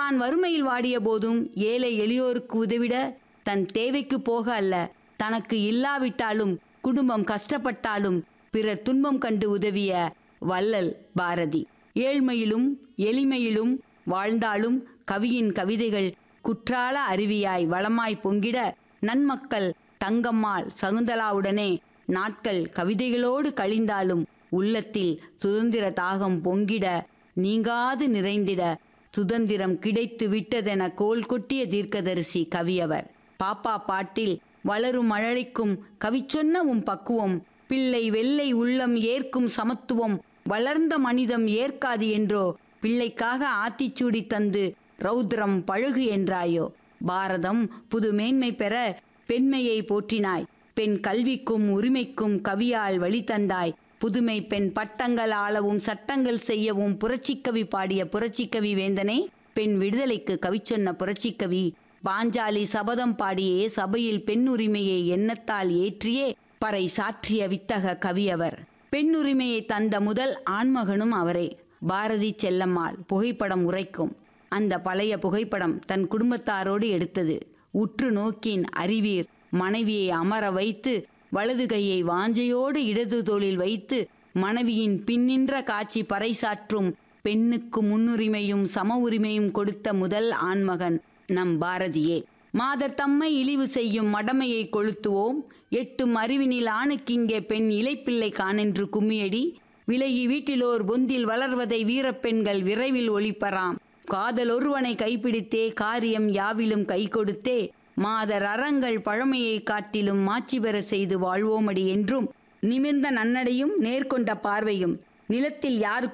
தான் வறுமையில் வாடிய போதும் ஏழை எளியோருக்கு உதவிட தன் தேவைக்கு போக அல்ல தனக்கு இல்லாவிட்டாலும் குடும்பம் கஷ்டப்பட்டாலும் பிறர் துன்பம் கண்டு உதவிய வள்ளல் பாரதி ஏழ்மையிலும் எளிமையிலும் வாழ்ந்தாலும் கவியின் கவிதைகள் குற்றால அருவியாய் வளமாய் பொங்கிட நன்மக்கள் தங்கம்மாள் சகுந்தலாவுடனே நாட்கள் கவிதைகளோடு கழிந்தாலும் உள்ளத்தில் சுதந்திர தாகம் பொங்கிட நீங்காது நிறைந்திட சுதந்திரம் கிடைத்து விட்டதென கோல் கொட்டிய தீர்க்கதரிசி கவியவர் பாப்பா பாட்டில் வளரும் மழலைக்கும் கவிச்சொன்ன உம் பக்குவம் பிள்ளை வெள்ளை உள்ளம் ஏற்கும் சமத்துவம் வளர்ந்த மனிதம் ஏற்காது என்றோ பிள்ளைக்காக ஆத்திச்சூடி தந்து ரௌத்ரம் பழகு என்றாயோ பாரதம் புது மேன்மை பெற பெண்மையை போற்றினாய் பெண் கல்விக்கும் உரிமைக்கும் கவியால் வழி தந்தாய் புதுமை பெண் பட்டங்கள் ஆளவும் சட்டங்கள் செய்யவும் புரட்சிக்கவி பாடிய புரட்சிக்கவி வேந்தனே பெண் விடுதலைக்கு கவி சொன்ன புரட்சிக்கவி பாஞ்சாலி சபதம் பாடியே சபையில் பெண் உரிமையை எண்ணத்தால் ஏற்றியே பறை சாற்றிய வித்தக கவியவர் பெண் உரிமையை தந்த முதல் ஆண்மகனும் அவரே பாரதி செல்லம்மாள் புகைப்படம் உரைக்கும் அந்த பழைய புகைப்படம் தன் குடும்பத்தாரோடு எடுத்தது உற்று நோக்கின் அறிவீர் மனைவியை அமர வைத்து வலது கையை வாஞ்சையோடு இடது தோளில் வைத்து மனைவியின் பின்னின்ற காட்சி பறைசாற்றும் பெண்ணுக்கு முன்னுரிமையும் சம உரிமையும் கொடுத்த முதல் ஆண்மகன் நம் பாரதியே மாதர் தம்மை இழிவு செய்யும் மடமையை கொளுத்துவோம் எட்டும் அறிவினில் ஆணுக்கிங்கே பெண் இலைப்பிள்ளை காணென்று கும்மியடி விலகி வீட்டிலோர் பொந்தில் வளர்வதை வீரப்பெண்கள் விரைவில் ஒளிப்பராம் காதல் ஒருவனை கைப்பிடித்தே காரியம் யாவிலும் கை கொடுத்தே மாதர் அறங்கள் பழமையை காட்டிலும் மாட்சி பெற செய்து வாழ்வோமடி என்றும் நிமிர்ந்த நன்னடையும் நேர்கொண்ட பார்வையும் நிலத்தில் யாருக்கு